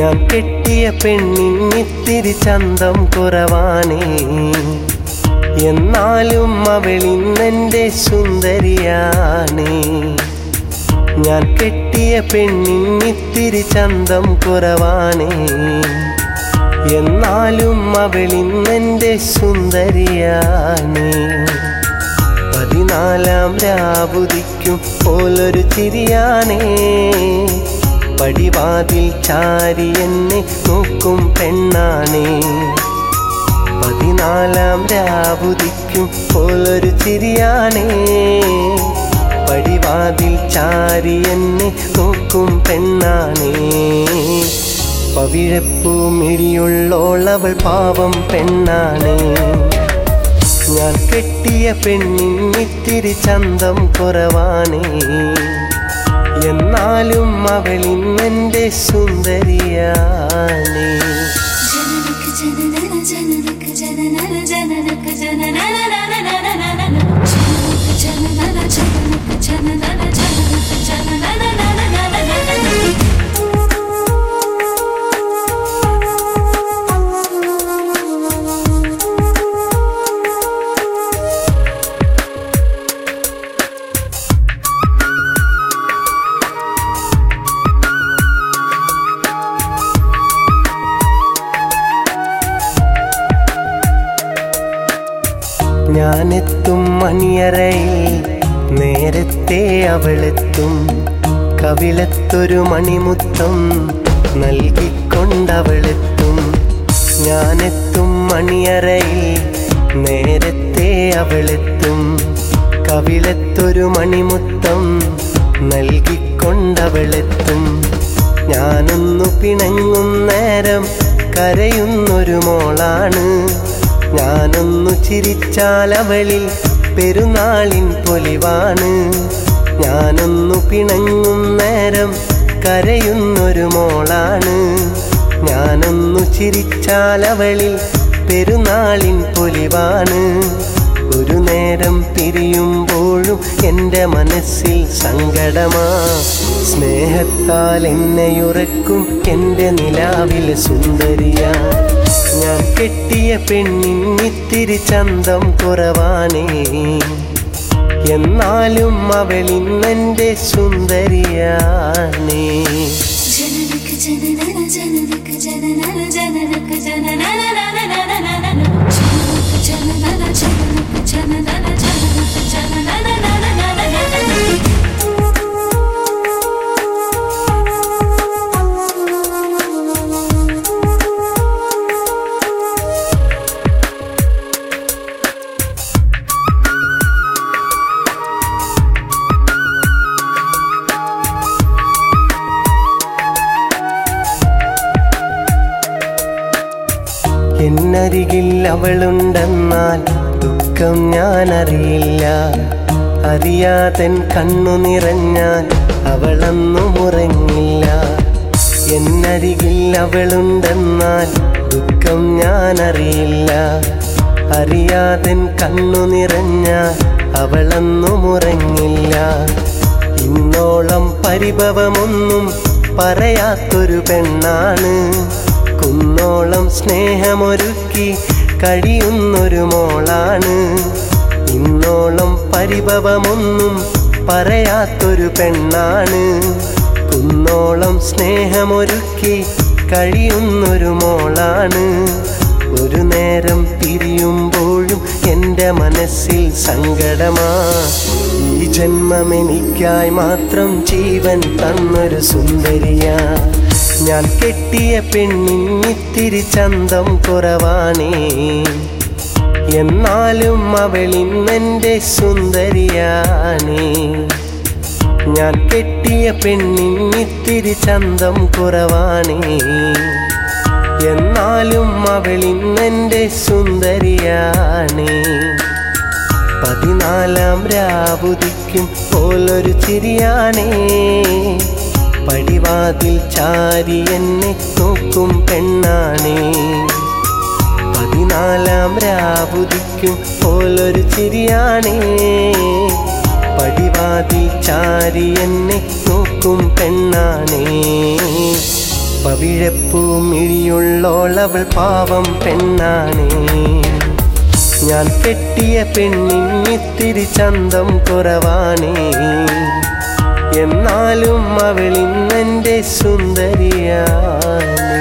ഞാൻ കെട്ടിയ പെണ്ണിന്നിത്തിരി ചന്തം കുറവാണേ എന്നാലും അവളിന്നെൻ്റെ സുന്ദരിയാണേ ഞാൻ കെട്ടിയ പെണ്ണിന്നിത്തിരി ചന്തം കുറവാണേ എന്നാലും അവളിന്നെൻ്റെ സുന്ദരിയാണേ പതിനാലാം രാവുദിക്കും പോലൊരു ചിരിയാനേ പടിവാതിൽ ചാരി എന്നെ നോക്കും പെണ്ണാണേ പതിനാലാം രാവുദിക്കും പോലൊരു ചിരിയാനേ പടിവാതിൽ ചാരി എന്നെ നോക്കും പെണ്ണാണേ പവിഴപ്പൂ മിഴിയുള്ളോളവൾ പാവം പെണ്ണാണേ ഞാൻ കെട്ടിയ പെണ്ണിന്നിത്തിരി ചന്തം കുറവാണേ എന്നാലും അവളിന്നെൻ്റെ സുന്ദരിയാണേ ജനനക ജനനന ജനനക ജനനന ജനനക ജനനനനനനനനനന. ജനനക ജനനന ജനനക ജനനന ജനനക ജനനനനനനനനന. ഞാനെത്തും മണിയറയിൽ നേരത്തെ അവളെത്തും കവിളത്തൊരു മണിമുത്തം നൽകിക്കൊണ്ടവളെത്തും ഞാനെത്തും മണിയറയിൽ നേരത്തെ അവളെത്തും കവിളത്തൊരു മണിമുത്തം നൽകിക്കൊണ്ടവളെത്തും ഞാനൊന്നു പിണങ്ങും നേരം കരയുന്നൊരു മോളാണ് ഞാനൊന്നു ചിരിച്ചാൽ അവളിൽ പെരുന്നാളിൻ പൊലിവാണ് ഞാനൊന്നു പിണങ്ങും നേരം കരയുന്നൊരു മോളാണ് ഞാനൊന്നു ചിരിച്ചാൽ അവളിൽ പെരുന്നാളിൻ പൊലിവാണ് ഒരു നേരം പിരിയുമ്പോഴും എൻ്റെ മനസ്സിൽ സങ്കടമാ സ്നേഹത്താൽ എന്നെയുറക്കും എൻ്റെ നിലാവിലെ സുന്ദരിയാ ഞാൻ കെട്ടിയ പെണ്ണിന്നിത്തിരി ചന്തം കുറവാണേ എന്നാലും അവളിന്നെൻ്റെ സുന്ദരിയാണേ ജനനക ജനനന ജനനക ജനനന ജനനക ജനനനനനനനനന. ജനനക ജനനന ജനനക ജനനന ജനനക ജനനനനനനനന. എന്നരികിൽ അവളുണ്ടെന്നാൽ ദുഃഖം ഞാൻ അറിയില്ല അറിയാതൻ കണ്ണു നിറഞ്ഞാൽ അവളൊന്നും ഉറങ്ങില്ല എന്നരികിൽ അവളുണ്ടെന്നാൽ ദുഃഖം ഞാൻ അറിയില്ല അറിയാതൻ കണ്ണു നിറഞ്ഞാൽ അവളൊന്നും ഉറങ്ങില്ല ഇന്നോളം പരിഭവമൊന്നും പറയാത്തൊരു പെണ്ണാണ് കുന്നോളം സ്നേഹമൊരുക്കി കഴിയുന്നൊരു മോളാണ് ഇന്നോളം പരിഭവമൊന്നും പറയാത്തൊരു പെണ്ണാണ് കുന്നോളം സ്നേഹമൊരുക്കി കഴിയുന്നൊരു മോളാണ് ഒരു നേരം പിരിയുമ്പോഴും എൻ്റെ മനസ്സിൽ സങ്കടമാ ഈ ജന്മം എനിക്കായി മാത്രം ജീവൻ തന്നൊരു സുന്ദരിയാ ഞാൻ കെട്ടിയ പെണ്ണിന്നിത്തിരി ചന്തം കുറവാണേ എന്നാലും അവളിന്നെൻ്റെ സുന്ദരിയാണേ ഞാൻ കെട്ടിയ പെണ്ണിന്നിത്തിരി ചന്തം കുറവാണേ എന്നാലും അവളിന്നെൻ്റെ സുന്ദരിയാണേ പതിനാലാം രാവുദിക്കും പോലൊരു ചിരിയാണേ പടിവാതിൽ ചാരി എന്നെ നോക്കും പെണ്ണാണേ പതിനാലാം രാവുദിക്കും പോലൊരു ചിരിയാണേ പടിവാതിൽ ചാരി എന്നെ നോക്കും പെണ്ണാണേ പവിഴപ്പൂ മിഴിയുള്ളോളവൾ പാവം പെണ്ണാണേ ഞാൻ കെട്ടിയ പെണ്ണിന്നിത്തിരി ചന്തം കുറവാണേ എന്നാലും അവളിന്നെൻ്റെ സുന്ദരിയാണ്